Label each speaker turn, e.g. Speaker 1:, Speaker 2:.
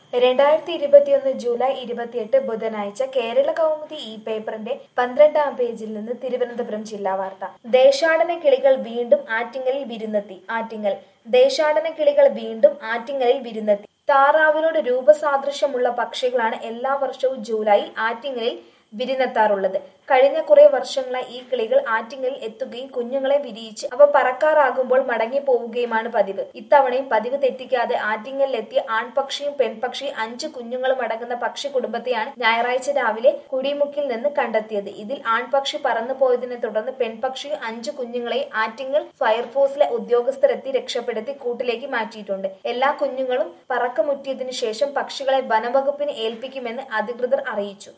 Speaker 1: രണ്ടായിരത്തി ഇരുപത്തിയൊന്ന് ജൂലൈ ഇരുപത്തിയെട്ട് ബുധനാഴ്ച കേരള കൗമുദി ഈ പേപ്പറിന്റെ പന്ത്രണ്ടാം പേജിൽ നിന്ന് തിരുവനന്തപുരം ജില്ലാ വാർത്ത ദേശാടന കിളികൾ വീണ്ടും ആറ്റിങ്ങലിൽ വിരുന്നെത്തി ആറ്റിങ്ങൽ ദേശാടന കിളികൾ വീണ്ടും ആറ്റിങ്ങലിൽ വിരുന്നെത്തി താറാവിനോട് രൂപസാദൃശ്യമുള്ള പക്ഷികളാണ് എല്ലാ വർഷവും ജൂലൈയിൽ ആറ്റിങ്ങലിൽ വിരുന്നെത്താറുള്ളത് കഴിഞ്ഞ കുറെ വർഷങ്ങളായി ഈ കിളികൾ ആറ്റിങ്ങലിൽ എത്തുകയും കുഞ്ഞുങ്ങളെ വിരിയിച്ച് അവ പറക്കാറാകുമ്പോൾ മടങ്ങി പോവുകയുമാണ് പതിവ് ഇത്തവണയും പതിവ് തെറ്റിക്കാതെ ആറ്റിങ്ങലിലെത്തിയ ആൺപക്ഷിയും പെൺപക്ഷിയും അഞ്ച് കുഞ്ഞുങ്ങളും അടങ്ങുന്ന പക്ഷി കുടുംബത്തെയാണ് ഞായറാഴ്ച രാവിലെ കുടിമുക്കിൽ നിന്ന് കണ്ടെത്തിയത് ഇതിൽ ആൺപക്ഷി പറന്നു പോയതിനെ തുടർന്ന് പെൺപക്ഷിയും അഞ്ച് കുഞ്ഞുങ്ങളെയും ആറ്റിങ്ങൽ ഫയർഫോഴ്സിലെ ഉദ്യോഗസ്ഥരെത്തി രക്ഷപ്പെടുത്തി കൂട്ടിലേക്ക് മാറ്റിയിട്ടുണ്ട് എല്ലാ കുഞ്ഞുങ്ങളും പറക്കമുറ്റിയതിനു ശേഷം പക്ഷികളെ വനംവകുപ്പിന് ഏൽപ്പിക്കുമെന്ന് അധികൃതർ അറിയിച്ചു